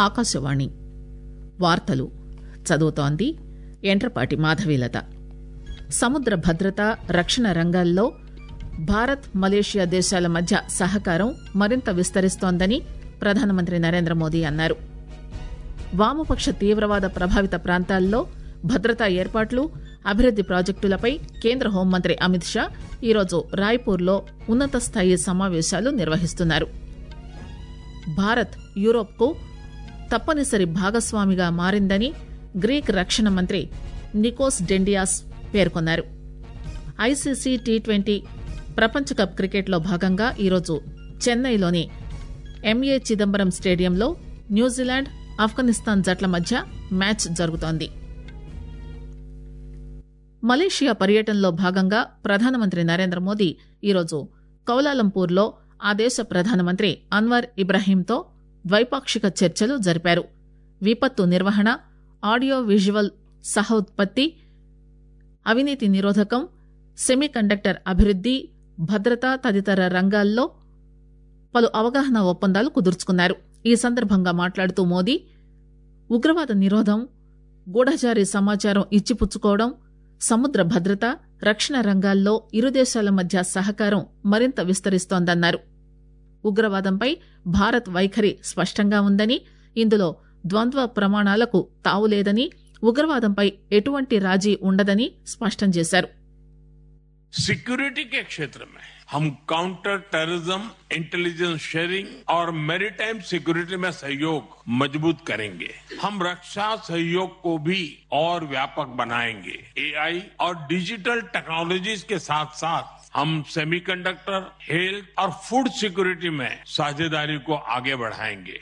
ఆకాశవాణి వార్తలు చదువుతోంది ఎంట్రపాటి మాధవీలత సముద్ర భద్రత రక్షణ రంగాల్లో భారత్ మలేషియా దేశాల మధ్య సహకారం మరింత విస్తరిస్తోందని ప్రధానమంత్రి నరేంద్ర మోదీ అన్నారు వామపక్ష తీవ్రవాద ప్రభావిత ప్రాంతాల్లో భద్రతా ఏర్పాట్లు అభివృద్ది ప్రాజెక్టులపై కేంద్ర హోంమంత్రి అమిత్ షా ఈరోజు రాయ్పూర్లో ఉన్నత స్థాయి సమావేశాలు నిర్వహిస్తున్నారు భారత్ యూరోప్కు తప్పనిసరి భాగస్వామిగా మారిందని గ్రీక్ రక్షణ మంత్రి నికోస్ డెండియాస్ పేర్కొన్నారు ఐసీసీ టీ ట్వంటీ ప్రపంచ కప్ క్రికెట్లో భాగంగా ఈరోజు చెన్నైలోని ఎంఏ చిదంబరం స్టేడియంలో న్యూజిలాండ్ ఆఫ్ఘనిస్తాన్ జట్ల మధ్య మ్యాచ్ జరుగుతోంది మలేషియా పర్యటనలో భాగంగా ప్రధానమంత్రి నరేంద్ర మోదీ ఈరోజు కౌలాలంపూర్లో ఆ దేశ ప్రధానమంత్రి అన్వర్ ఇబ్రాహీంతో ద్వైపాక్షిక చర్చలు జరిపారు విపత్తు నిర్వహణ ఆడియో విజువల్ సహ ఉత్పత్తి అవినీతి నిరోధకం సెమీ కండక్టర్ అభివృద్ది భద్రత తదితర రంగాల్లో పలు అవగాహన ఒప్పందాలు కుదుర్చుకున్నారు ఈ సందర్భంగా మాట్లాడుతూ మోదీ ఉగ్రవాద నిరోధం గూఢచారి సమాచారం ఇచ్చిపుచ్చుకోవడం సముద్ర భద్రత రక్షణ రంగాల్లో ఇరు దేశాల మధ్య సహకారం మరింత విస్తరిస్తోందన్నారు ఉగ్రవాదంపై భారత్ వైఖరి స్పష్టంగా ఉందని ఇందులో ద్వంద్వ ప్రమాణాలకు తావులేదని ఉగ్రవాదంపై ఎటువంటి రాజీ ఉండదని స్పష్టం చేశారు सिक्योरिटी के क्षेत्र में हम काउंटर टेररिज्म इंटेलिजेंस शेयरिंग और मैरीटाइम सिक्योरिटी में सहयोग मजबूत करेंगे हम रक्षा सहयोग को भी और व्यापक बनाएंगे एआई और डिजिटल टेक्नोलॉजीज के साथ साथ हम सेमीकंडक्टर हेल्थ और फूड सिक्योरिटी में साझेदारी को आगे बढ़ाएंगे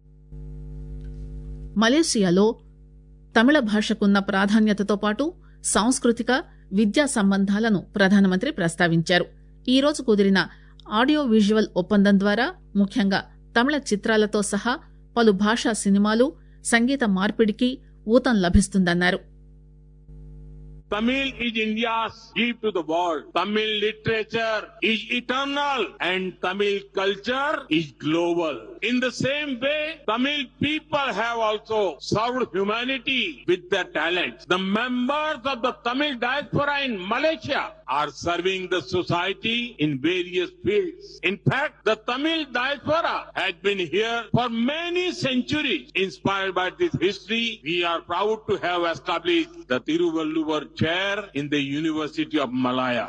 మలేసియాలో తమిళ భాషకున్న ప్రాధాన్యతతో పాటు సాంస్కృతిక విద్యా సంబంధాలను ప్రధానమంత్రి ప్రస్తావించారు ఈ రోజు కుదిరిన ఆడియో విజువల్ ఒప్పందం ద్వారా ముఖ్యంగా తమిళ చిత్రాలతో సహా పలు భాషా సినిమాలు సంగీత మార్పిడికి ఊతం లభిస్తుందన్నారు Tamil is India's gift to the world. Tamil literature is eternal and Tamil culture is global. In the same way, Tamil people have also served humanity with their talents. The members of the Tamil diaspora in Malaysia are serving the society in various fields. In fact, the Tamil diaspora has been here for many centuries. Inspired by this history, we are proud to have established the Tiruvalluvar chair in the University of Malaya.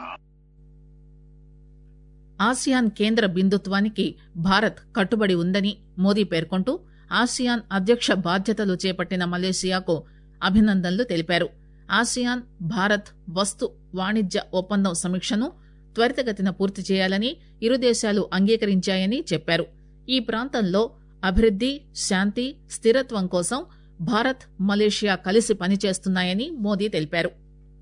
ASEAN కేంద్ర బిందుత్వానికి భారత్ కట్టుబడి ఉందని మోదీ పేర్కొంటూ ASEAN అధ్యక్ష బాధ్యతలు చేపట్టిన మలేసియాకు అభినందనలు తెలిపారు ఆసియాన్ భారత్ వస్తు వాణిజ్య ఒప్పందం సమీక్షను త్వరితగతిన పూర్తి చేయాలని ఇరు దేశాలు అంగీకరించాయని చెప్పారు ఈ ప్రాంతంలో అభివృద్ది శాంతి స్థిరత్వం కోసం భారత్ మలేషియా కలిసి పనిచేస్తున్నాయని మోదీ తెలిపారు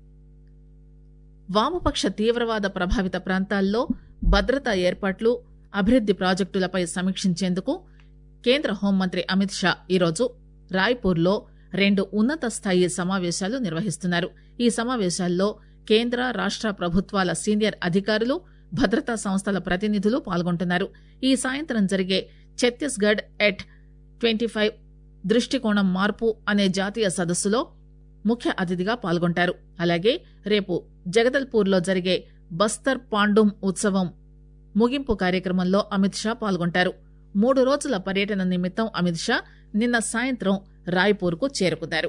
వామపక్ష తీవ్రవాద ప్రభావిత ప్రాంతాల్లో భద్రతా ఏర్పాట్లు అభివృద్ది ప్రాజెక్టులపై సమీక్షించేందుకు కేంద్ర హోంమంత్రి అమిత్ షా ఈరోజు రాయ్పూర్లో రెండు ఉన్నత స్థాయి సమావేశాలు నిర్వహిస్తున్నారు ఈ సమావేశాల్లో కేంద్ర రాష్ట ప్రభుత్వాల సీనియర్ అధికారులు భద్రతా సంస్థల ప్రతినిధులు పాల్గొంటున్నారు ఈ సాయంత్రం జరిగే ఛత్తీస్గఢ్ ఎట్ ట్వంటీ ఫైవ్ దృష్టికోణం మార్పు అనే జాతీయ సదస్సులో ముఖ్య అతిథిగా పాల్గొంటారు అలాగే రేపు జగదల్పూర్లో జరిగే బస్తర్ పాండుం ఉత్సవం ముగింపు కార్యక్రమంలో అమిత్ షా పాల్గొంటారు మూడు రోజుల పర్యటన నిమిత్తం అమిత్ షా నిన్న సాయంత్రం రాయ్పూర్కు చేరుకున్నారు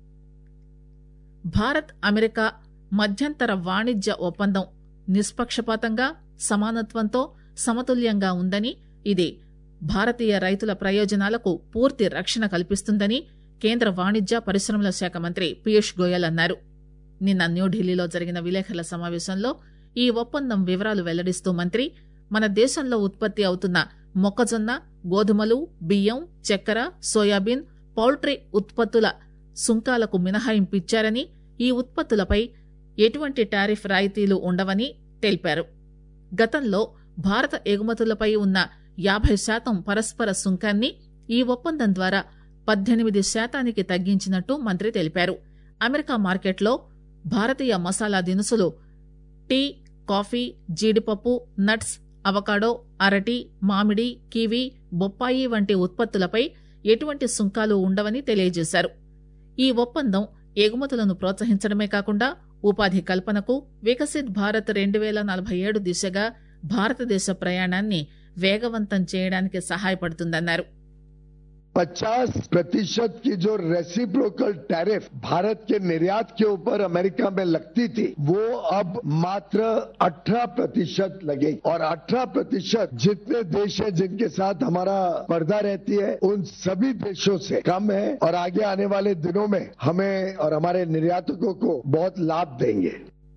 భారత్ అమెరికా మధ్యంతర వాణిజ్య ఒప్పందం నిష్పక్షపాతంగా సమానత్వంతో సమతుల్యంగా ఉందని ఇది భారతీయ రైతుల ప్రయోజనాలకు పూర్తి రక్షణ కల్పిస్తుందని కేంద్ర వాణిజ్య పరిశ్రమల శాఖ మంత్రి పీయూష్ గోయల్ అన్నారు నిన్న న్యూఢిల్లీలో జరిగిన విలేకరుల సమావేశంలో ఈ ఒప్పందం వివరాలు వెల్లడిస్తూ మంత్రి మన దేశంలో ఉత్పత్తి అవుతున్న మొక్కజొన్న గోధుమలు బియ్యం చక్కెర సోయాబీన్ పౌల్ట్రీ ఉత్పత్తుల సుంకాలకు మినహాయింపు ఇచ్చారని ఈ ఉత్పత్తులపై ఎటువంటి టారిఫ్ రాయితీలు ఉండవని తెలిపారు గతంలో భారత ఎగుమతులపై ఉన్న యాభై శాతం పరస్పర సుంకాన్ని ఈ ఒప్పందం ద్వారా పద్దెనిమిది శాతానికి తగ్గించినట్టు మంత్రి తెలిపారు అమెరికా మార్కెట్లో భారతీయ మసాలా దినుసులు టీ కాఫీ జీడిపప్పు నట్స్ అవకాడో అరటి మామిడి కివి బొప్పాయి వంటి ఉత్పత్తులపై ఎటువంటి సుంకాలు ఉండవని తెలియజేశారు ఈ ఒప్పందం ఎగుమతులను ప్రోత్సహించడమే కాకుండా ఉపాధి కల్పనకు వికసిత్ భారత్ రెండు వేల నలభై ఏడు దిశగా భారతదేశ ప్రయాణాన్ని వేగవంతం చేయడానికి సహాయపడుతుందన్నారు 50 प्रतिशत की जो रेसिप्रोकल टैरिफ भारत के निर्यात के ऊपर अमेरिका में लगती थी वो अब मात्र 18 प्रतिशत लगेगी और 18 प्रतिशत जितने देश हैं जिनके साथ हमारा स्पर्धा रहती है उन सभी देशों से कम है और आगे आने वाले दिनों में हमें और हमारे निर्यातकों को बहुत लाभ देंगे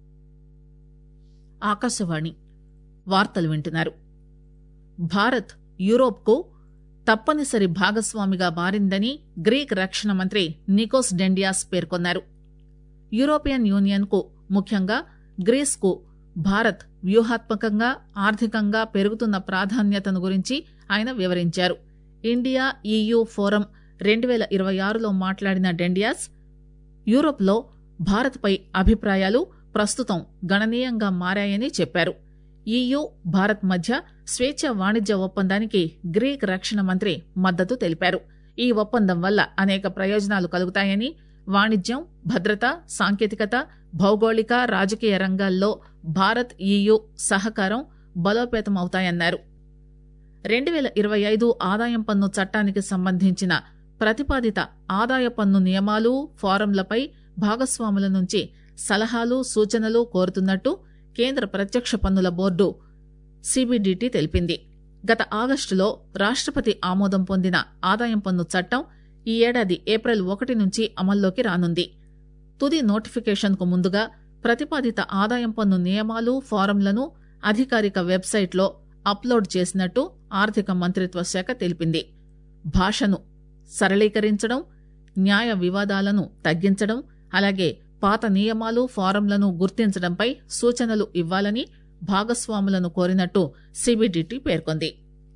ఆకాశవాణి వార్తలు వింటున్నారు భారత్ యూరోప్కు తప్పనిసరి భాగస్వామిగా మారిందని గ్రీక్ రక్షణ మంత్రి నికోస్ డెండియాస్ పేర్కొన్నారు యూరోపియన్ యూనియన్ కు ముఖ్యంగా గ్రీస్ కు భారత్ వ్యూహాత్మకంగా ఆర్థికంగా పెరుగుతున్న ప్రాధాన్యతను గురించి ఆయన వివరించారు ఇండియా ఈయూ ఫోరం రెండు వేల ఇరవై ఆరులో మాట్లాడిన డెండియాస్ యూరోప్లో భారత్పై అభిప్రాయాలు ప్రస్తుతం గణనీయంగా మారాయని చెప్పారు ఈయూ భారత్ మధ్య స్వేచ్ఛ వాణిజ్య ఒప్పందానికి గ్రీక్ రక్షణ మంత్రి మద్దతు తెలిపారు ఈ ఒప్పందం వల్ల అనేక ప్రయోజనాలు కలుగుతాయని వాణిజ్యం భద్రత సాంకేతికత భౌగోళిక రాజకీయ రంగాల్లో భారత్ ఈయూ సహకారం బలోపేతమవుతాయన్నారు రెండు వేల ఇరవై ఐదు ఆదాయం పన్ను చట్టానికి సంబంధించిన ప్రతిపాదిత ఆదాయ పన్ను నియమాలు ఫారంలపై భాగస్వాముల నుంచి సలహాలు సూచనలు కోరుతున్నట్టు కేంద్ర ప్రత్యక్ష పన్నుల బోర్డు సిబిడిటి తెలిపింది గత ఆగస్టులో రాష్టపతి ఆమోదం పొందిన ఆదాయం పన్ను చట్టం ఈ ఏడాది ఏప్రిల్ ఒకటి నుంచి అమల్లోకి రానుంది తుది నోటిఫికేషన్కు ముందుగా ప్రతిపాదిత ఆదాయం పన్ను నియమాలు ఫారంలను అధికారిక వెబ్సైట్లో అప్లోడ్ చేసినట్టు ఆర్థిక మంత్రిత్వ శాఖ తెలిపింది భాషను సరళీకరించడం న్యాయ వివాదాలను తగ్గించడం అలాగే పాత నియమాలు ఫారంలను గుర్తించడంపై సూచనలు ఇవ్వాలని భాగస్వాములను కోరినట్టు సిబిడిటి పేర్కొంది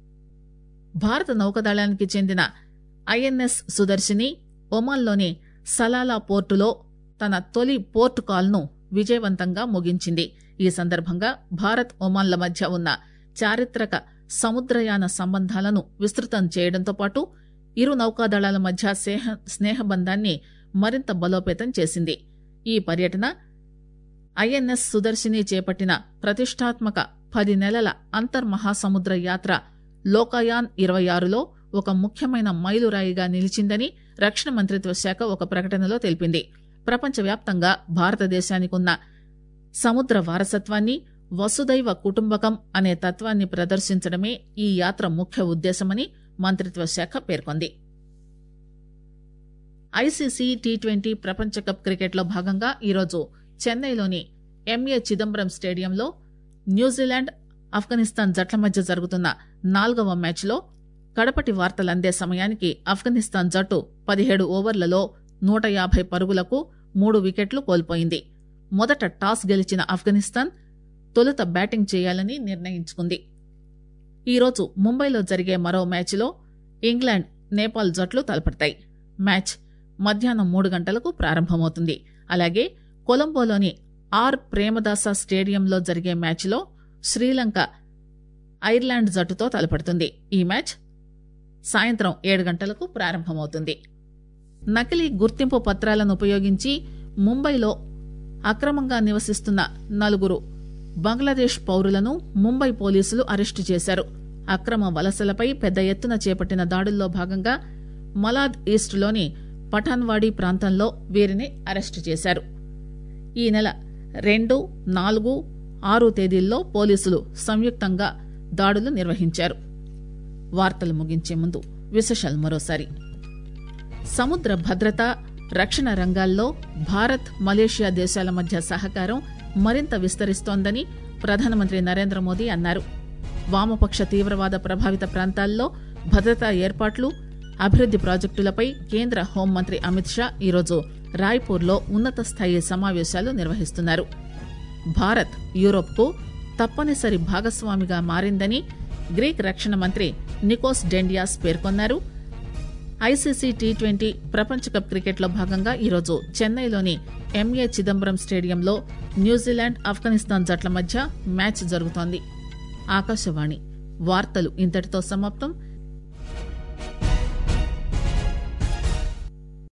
భారత నౌకాదళానికి చెందిన ఐఎన్ఎస్ సుదర్శిని ఒమాన్లోని సలాలా పోర్టులో తన తొలి పోర్టు కాల్ను విజయవంతంగా ముగించింది ఈ సందర్భంగా భారత్ ఒమాన్ల మధ్య ఉన్న చారిత్రక సముద్రయాన సంబంధాలను విస్తృతం చేయడంతో పాటు ఇరు నౌకాదళాల మధ్య స్నేహ స్నేహబంధాన్ని మరింత బలోపేతం చేసింది ఈ పర్యటన ఐఎన్ఎస్ సుదర్శిని చేపట్టిన ప్రతిష్టాత్మక పది నెలల అంతర్మహాసముద్ర యాత్ర లోకాయాన్ ఇరవై ఆరులో ఒక ముఖ్యమైన మైలురాయిగా నిలిచిందని రక్షణ మంత్రిత్వ శాఖ ఒక ప్రకటనలో తెలిపింది ప్రపంచవ్యాప్తంగా భారతదేశానికున్న సముద్ర వారసత్వాన్ని వసుదైవ కుటుంబకం అనే తత్వాన్ని ప్రదర్శించడమే ఈ యాత్ర ముఖ్య ఉద్దేశమని మంత్రిత్వ శాఖ పేర్కొంది ఐసీసీ టీ ట్వంటీ ప్రపంచ కప్ క్రికెట్లో భాగంగా ఈరోజు చెన్నైలోని ఎంఏ చిదంబరం స్టేడియంలో న్యూజిలాండ్ ఆఫ్ఘనిస్తాన్ జట్ల మధ్య జరుగుతున్న నాలుగవ మ్యాచ్లో కడపటి వార్తలు అందే సమయానికి ఆఫ్ఘనిస్తాన్ జట్టు పదిహేడు ఓవర్లలో నూట యాభై పరుగులకు మూడు వికెట్లు కోల్పోయింది మొదట టాస్ గెలిచిన ఆఫ్ఘనిస్తాన్ తొలుత బ్యాటింగ్ చేయాలని నిర్ణయించుకుంది ఈరోజు ముంబైలో జరిగే మరో మ్యాచ్లో ఇంగ్లాండ్ నేపాల్ జట్లు తలపడతాయి మ్యాచ్ మధ్యాహ్నం మూడు గంటలకు ప్రారంభమవుతుంది అలాగే కొలంబోలోని ఆర్ ప్రేమదాస స్టేడియంలో జరిగే మ్యాచ్లో శ్రీలంక ఐర్లాండ్ జట్టుతో తలపడుతుంది ఈ మ్యాచ్ సాయంత్రం ఏడు గంటలకు ప్రారంభమవుతుంది నకిలీ గుర్తింపు పత్రాలను ఉపయోగించి ముంబైలో అక్రమంగా నివసిస్తున్న నలుగురు బంగ్లాదేశ్ పౌరులను ముంబై పోలీసులు అరెస్టు చేశారు అక్రమ వలసలపై పెద్ద ఎత్తున చేపట్టిన దాడుల్లో భాగంగా మలాద్ ఈస్ట్లోని పఠాన్వాడి ప్రాంతంలో వీరిని అరెస్టు చేశారు ఈ నెల రెండు నాలుగు ఆరు తేదీల్లో పోలీసులు సంయుక్తంగా దాడులు నిర్వహించారు వార్తలు ముగించే ముందు విశేషాలు మరోసారి సముద్ర భద్రత రక్షణ రంగాల్లో భారత్ మలేషియా దేశాల మధ్య సహకారం మరింత విస్తరిస్తోందని ప్రధానమంత్రి నరేంద్ర మోదీ అన్నారు వామపక్ష తీవ్రవాద ప్రభావిత ప్రాంతాల్లో భద్రతా ఏర్పాట్లు అభివృద్ది ప్రాజెక్టులపై కేంద్ర హోంమంత్రి అమిత్ షా ఈరోజు రాయ్పూర్లో ఉన్నత స్థాయి సమావేశాలు నిర్వహిస్తున్నారు భారత్ యూరోప్కు తప్పనిసరి భాగస్వామిగా మారిందని గ్రీక్ రక్షణ మంత్రి నికోస్ డెండియాస్ పేర్కొన్నారు ఐసీసీ టీ ట్వంటీ ప్రపంచ కప్ క్రికెట్లో భాగంగా ఈరోజు చెన్నైలోని ఎంఏ చిదంబరం స్టేడియంలో న్యూజిలాండ్ ఆఫ్ఘనిస్తాన్ జట్ల మధ్య మ్యాచ్ జరుగుతోంది ఆకాశవాణి వార్తలు ఇంతటితో సమాప్తం